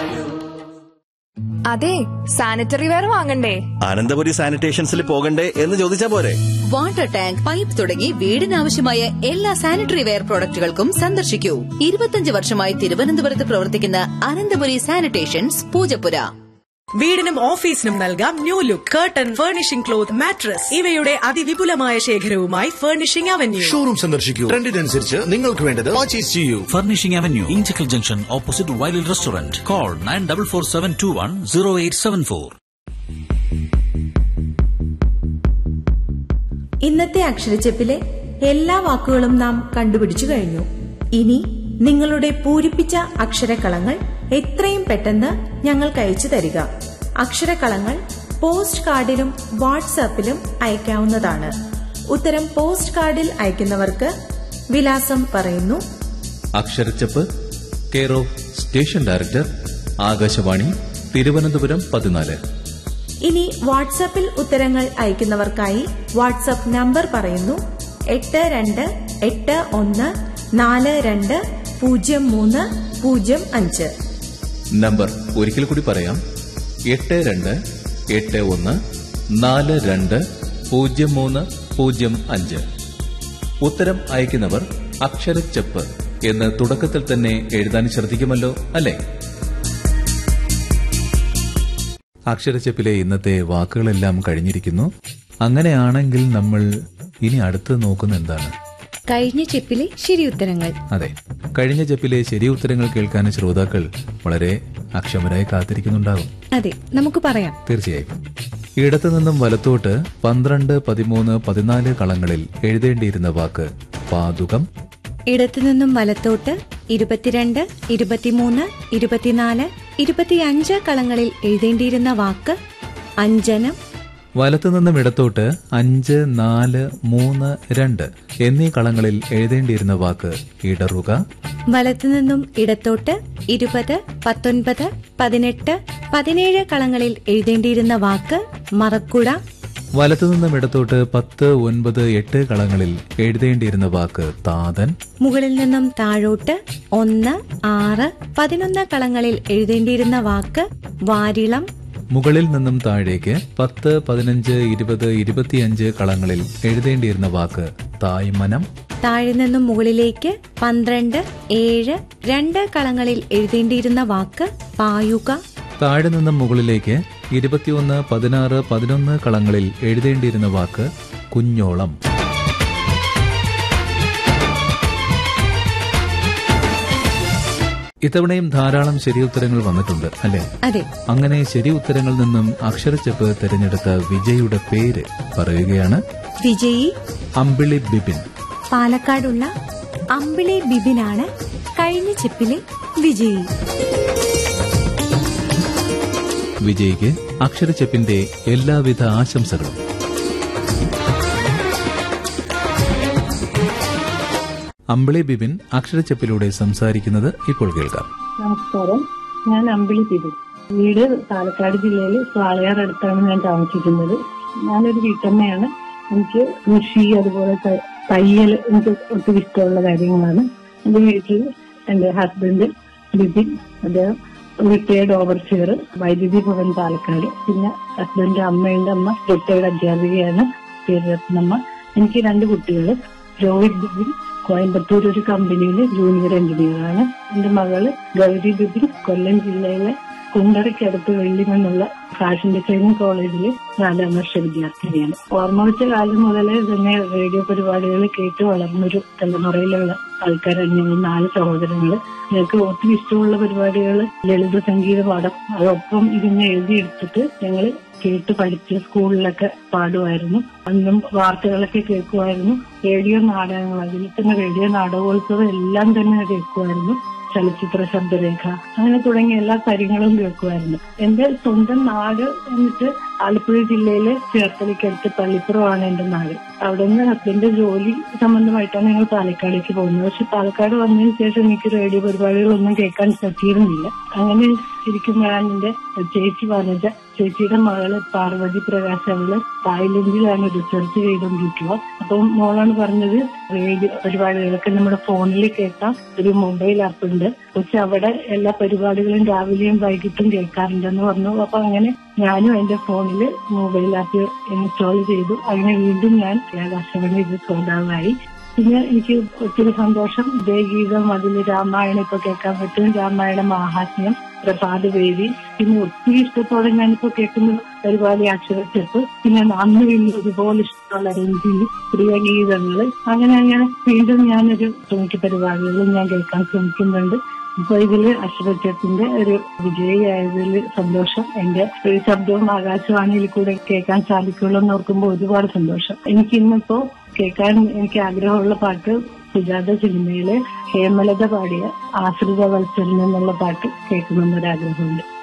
അതെ sanitary ware വാങ്ങണ്ടേ അനന്തപുരി സാനിറ്റേഷൻസിൽ പോകണ്ടേ എന്ന് ചോദിച്ചാ പോരെ വാട്ടർ ടാങ്ക് പൈപ്പ് തുടങ്ങി വീടിനാവശ്യമായ എല്ലാ സാനിറ്ററി വെയർ പ്രോഡക്റ്റുകൾക്കും സന്ദർശിക്കൂ ഇരുപത്തിയഞ്ച് വർഷമായി തിരുവനന്തപുരത്ത് പ്രവർത്തിക്കുന്ന അനന്തപുരി സാനിറ്റേഷൻസ് പൂജപ്പുര വീടിനും ഓഫീസിനും നൽകാം new look curtain furnishing cloth mattress ഇവയുടെ അതിവിപുലമായ ശേഖരവുമായി ഫർണിഷിംഗ് അവന്യൂ ഷോറൂം സന്ദർശിക്കൂ ട്രെൻഡിനനുസരിച്ച് നിങ്ങൾക്ക് വേണ്ടത് പർച്ചേസ് ചെയ്യൂ Furnishing Avenue, Inchikal Junction, opposite Wiley Restaurant. Call 9447210874. ഇന്നത്തെ അക്ഷരച്ചെപ്പിലെ എല്ലാ വാക്കുകളും നാം കണ്ടുപിടിച്ചു കഴിഞ്ഞു ഇനി നിങ്ങളുടെ പൂരിപ്പിച്ച അക്ഷരക്കളങ്ങൾ എത്രയും പെട്ടെന്ന് ഞങ്ങൾക്ക് അയച്ചു തരിക അക്ഷരക്കളങ്ങൾ പോസ്റ്റ് കാർഡിലും വാട്സാപ്പിലും അയക്കാവുന്നതാണ് ഉത്തരം പോസ്റ്റ് കാർഡിൽ അയക്കുന്നവർക്ക് വിലാസം പറയുന്നു അക്ഷരച്ചപ്പ് care of station director Akashvani Thiruvananthapuram പതിനാല് ഇനി വാട്സാപ്പിൽ ഉത്തരങ്ങൾ അയക്കുന്നവർക്കായി വാട്സാപ്പ് നമ്പർ പറയുന്നു എട്ട് രണ്ട് എട്ട് ഒന്ന് നാല് രണ്ട് പൂജ്യം മൂന്ന് പൂജ്യം അഞ്ച് നമ്പർ ഒരിക്കൽ കൂടി പറയാം എട്ട് രണ്ട് എട്ട് ഒന്ന് നാല് രണ്ട് പൂജ്യം മൂന്ന് പൂജ്യം അഞ്ച് ഉത്തരം അയക്കുന്നവർ അക്ഷരച്ചപ്പ് എന്ന് തുടക്കത്തിൽ തന്നെ എഴുതാൻ ശ്രദ്ധിക്കുമല്ലോ അല്ലേ അക്ഷരച്ചപ്പിലെ ഇന്നത്തെ വാക്കുകളെല്ലാം കഴിഞ്ഞിരിക്കുന്നു അങ്ങനെയാണെങ്കിൽ നമ്മൾ ഇനി അടുത്ത് നോക്കുന്ന എന്താണ് കഴിഞ്ഞ ചെപ്പിലെ ശരിയുത്തരങ്ങൾ അതെ കഴിഞ്ഞ ചെപ്പിലെ ശരി ഉത്തരങ്ങൾ കേൾക്കാൻ ശ്രോതാക്കൾ വളരെ അക്ഷമരായി കാത്തിരിക്കുന്നുണ്ടാകും അതെ നമുക്ക് പറയാം തീർച്ചയായും ഇടത്തു നിന്നും വലത്തോട്ട് പന്ത്രണ്ട് പതിമൂന്ന് പതിനാല് കളങ്ങളിൽ എഴുതേണ്ടിയിരുന്ന വാക്ക് പാതുകം ഇടത്തുനിന്നും വലത്തോട്ട് ഇരുപത്തിരണ്ട് ഇരുപത്തിമൂന്ന് ഇരുപത്തിനാല് ഇരുപത്തിയഞ്ച് കളങ്ങളിൽ എഴുതേണ്ടിയിരുന്ന വാക്ക് അഞ്ജനം വലത്തു നിന്നും ഇടത്തോട്ട് അഞ്ച് നാല് മൂന്ന് രണ്ട് എന്നീ കളങ്ങളിൽ എഴുതേണ്ടിയിരുന്ന വാക്ക് ഇടറുക വലത്തുനിന്നും ഇടത്തോട്ട് ഇരുപത് പത്തൊൻപത് പതിനെട്ട് പതിനേഴ് കളങ്ങളിൽ എഴുതേണ്ടിയിരുന്ന വാക്ക് മറക്കുട വലത്തു നിന്നും ഇടത്തോട്ട് പത്ത് ഒൻപത് എട്ട് കളങ്ങളിൽ എഴുതേണ്ടിയിരുന്ന വാക്ക് താതൻ മുകളിൽ നിന്നും താഴോട്ട് ഒന്ന് ആറ് പതിനൊന്ന് കളങ്ങളിൽ എഴുതേണ്ടിയിരുന്ന വാക്ക് വാരിളം മുകളിൽ നിന്നും താഴേക്ക് പത്ത് പതിനഞ്ച് ഇരുപത് ഇരുപത്തിയഞ്ച് കളങ്ങളിൽ എഴുതേണ്ടിയിരുന്ന വാക്ക് തായ്മനം താഴെ നിന്നും മുകളിലേക്ക് പന്ത്രണ്ട് ഏഴ് രണ്ട് കളങ്ങളിൽ എഴുതേണ്ടിയിരുന്ന വാക്ക് പായുക താഴെ നിന്നും മുകളിലേക്ക് ഇരുപത്തിയൊന്ന് പതിനാറ് പതിനൊന്ന് കളങ്ങളിൽ എഴുതേണ്ടിയിരുന്ന വാക്ക് കുഞ്ഞോളം ഇത്തവണയും ധാരാളം ശരി ഉത്തരങ്ങൾ വന്നിട്ടുണ്ട് അല്ലെ അതെ അങ്ങനെ ശരി ഉത്തരങ്ങളിൽ നിന്നും അക്ഷരച്ചെപ്പ് തിരഞ്ഞെടുത്ത വിജയുടെ പേര് പറയുകയാണ് വിജയി അമ്പിളി ബിബിൻ പാലക്കാടുള്ള അമ്പിളി ബിബിനാണ് കഴിഞ്ഞ ചെപ്പിലെ വിജയി വിജയ്ക്ക് അക്ഷരച്ചെപ്പിന്റെ എല്ലാവിധ ആശംസകളും അമ്പിളി ബിബിൻ അക്ഷരച്ചെപ്പിലൂടെ സംസാരിക്കുന്നത് ഇപ്പോൾ കേൾക്കാം നമസ്കാരം ഞാൻ അമ്പിളി തിരു വീട് പാലക്കാട് ജില്ലയിൽ സ്വാളയാർ അടുത്താണ് ഞാൻ താമസിക്കുന്നത് ഞാനൊരു വീട്ടമ്മയാണ് എനിക്ക് കൃഷി അതുപോലെ ത- തയ്യൽ എനിക്ക് ഒത്തിരി ഇഷ്ടമുള്ള കാര്യങ്ങളാണ് എന്റെ വീട്ടിൽ എന്റെ ഹസ്ബൻഡ് ബിപിൻ അദ്ദേഹം റിട്ടയർഡ് ഓവർസിയർ വൈദ്യുതി ഭവൻ പാലക്കാട് പിന്നെ ഹസ്ബൻഡ് അമ്മയുണ്ട് അമ്മ റിട്ടയർഡ് അധ്യാപികയാണ് പേര് രത്നമ്മ എനിക്ക് രണ്ട് കുട്ടികൾ രോഹിത് ബിപിൻ കോയമ്പത്തൂർ ഒരു കമ്പനിയിൽ ജൂനിയർ എഞ്ചിനീയറാണ് എന്റെ മകള് ഗൗരി ബിപിൻ കൊല്ലം ജില്ലയിലെ കുണ്ടറയ്ക്കടുത്ത് വെള്ളിമണ്ണുള്ള ഫാഷൻ ഡിസൈനിങ് കോളേജിൽ നാലാം വർഷ വിദ്യാർത്ഥിനിയാണ് ഓർമ്മ വെച്ച കാലം മുതലേ തന്നെ റേഡിയോ പരിപാടികൾ കേട്ട് വളർന്നൊരു തലമുറയിലുള്ള ആൾക്കാരാണ് ഞങ്ങൾ നാല് സഹോദരങ്ങള് ഞങ്ങൾക്ക് ഒത്തിരി ഇഷ്ടമുള്ള പരിപാടികൾ ലളിത സംഗീത പാഠം അതൊപ്പം ഇരുന്ന് എഴുതിയെടുത്തിട്ട് ഞങ്ങൾ കേട്ട് പഠിച്ച് സ്കൂളിലൊക്കെ പാടുമായിരുന്നു അന്നും വാർത്തകളൊക്കെ കേൾക്കുമായിരുന്നു റേഡിയോ നാടകങ്ങൾ അതിൽ തന്നെ റേഡിയോ നാടകോത്സവം എല്ലാം തന്നെ കേൾക്കുമായിരുന്നു ചലച്ചിത്ര ശബ്ദരേഖ അങ്ങനെ തുടങ്ങിയ എല്ലാ കാര്യങ്ങളും കേൾക്കുമായിരുന്നു എന്റെ സ്വന്തം നാട് എന്നിട്ട് ആലപ്പുഴ ജില്ലയിലെ ചേർത്തലയ്ക്കടുത്ത് പള്ളിപ്പുറമാണ് എന്റെ നാട് അവിടെ നിന്ന് ഹസ്ബൻഡ് ജോലി സംബന്ധമായിട്ടാണ് ഞങ്ങൾ പാലക്കാടേക്ക് പോകുന്നത് പക്ഷെ പാലക്കാട് വന്നതിന് ശേഷം എനിക്ക് റേഡിയോ പരിപാടികളൊന്നും കേൾക്കാൻ പറ്റിയിരുന്നില്ല അങ്ങനെ ഇരിക്കുമ്പോഴാണ് എന്റെ ചേച്ചി വനജ ചേച്ചിയുടെ മകള് പാർവതി പ്രകാശ് അവള് തായ്ലൻഡിലാണ് റിസർച്ച് ചെയ്തുകൊണ്ടിരിക്കുക അപ്പം മോളാണ് പറഞ്ഞത് റേഡിയോ പരിപാടികളൊക്കെ നമ്മുടെ ഫോണിൽ കേൾക്കാം ഒരു മൊബൈൽ ആപ്പ് ഉണ്ട് പക്ഷെ അവിടെ എല്ലാ പരിപാടികളും രാവിലെയും വൈകിട്ടും കേൾക്കാറുണ്ടെന്ന് പറഞ്ഞു അപ്പൊ അങ്ങനെ ഞാനും എന്റെ ഫോണില് മൊബൈൽ ആപ്പ് ഇൻസ്റ്റാൾ ചെയ്തു അങ്ങനെ വീണ്ടും ഞാൻ ആകാശവാണി ഇത് ശ്രോതാവായി പിന്നെ എനിക്ക് ഒത്തിരി സന്തോഷം ജയഗീതം അതിൽ രാമായണം ഇപ്പൊ കേൾക്കാൻ പറ്റും രാമായണ മഹാത്മ്യം പ്രഭാത വേദി പിന്നെ ഒത്തിരി ഇഷ്ടത്തോടെ ഞാനിപ്പോ കേൾക്കുന്ന പരിപാടി അക്ഷരച്ചെപ്പ് പിന്നെ അന്ന് വീണ്ടും ഇതുപോലെ ഇഷ്ടമുള്ള രഞ്ജിനി പ്രിയഗീതങ്ങള് അങ്ങനെ അങ്ങനെ വീണ്ടും ഞാനൊരു ശ്രമിക്ക പരിപാടികളും ഞാൻ കേൾക്കാൻ ശ്രമിക്കുന്നുണ്ട് ഇപ്പൊ ഇതില് അക്ഷരച്ചെപ്പിന്റെ ഒരു വിജയിയായതിൽ സന്തോഷം എന്റെ ഒരു ശബ്ദവും ആകാശവാണിയിൽ കൂടെ കേൾക്കാൻ സാധിക്കുള്ളൂ എന്ന് ഓർക്കുമ്പോൾ ഒരുപാട് സന്തോഷം എനിക്ക് ഇന്നിപ്പോ കേൾക്കാൻ എനിക്ക് ആഗ്രഹമുള്ള പാട്ട് സുജാത സിനിമയിലെ ഹേമലത പാടിയ ആശ്രിത വത്സരൻ എന്നുള്ള പാട്ട് കേൾക്കണമെന്നൊരാഗ്രഹമുണ്ട്